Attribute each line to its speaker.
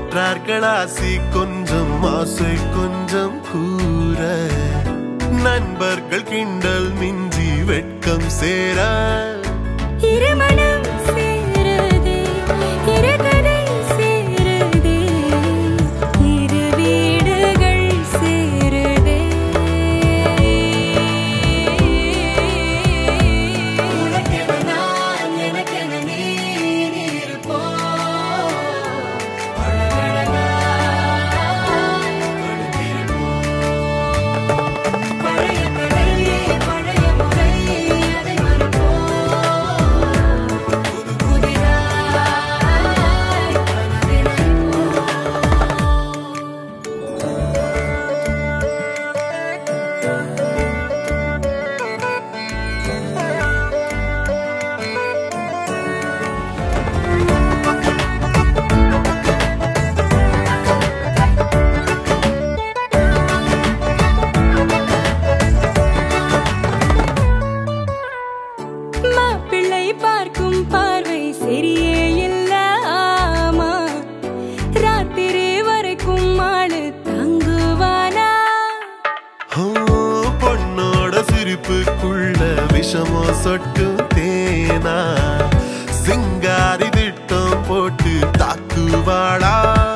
Speaker 1: பெற்றார்கள் ஆசி கொஞ்சம் ஆசை கொஞ்சம் கூற நண்பர்கள் கிண்டல் மிஞ்சி வெட்கம் சேர
Speaker 2: இருமனம் சேருதே இருகதை சேருதே இரு வீடுகள் சேருதே உனக்கென நான் எனக்கென நீ இருப்போம் பழைய கதை பழைய முறை அதை மறப்போம் புது புதிதாய் கனவினைப்போம் மாப்பிள்ளை பார்க்கும் பார்வை சரியே இல்ல ஆமா ராத்திரி வரைக்கும் ஆளு தங்குவானா
Speaker 1: ஓ, பொண்ணோட சிரிப்புக்குள்ள விஷமோ சொட்டு தேனா சிங்காரி திட்டம் போட்டு தாக்குவாளா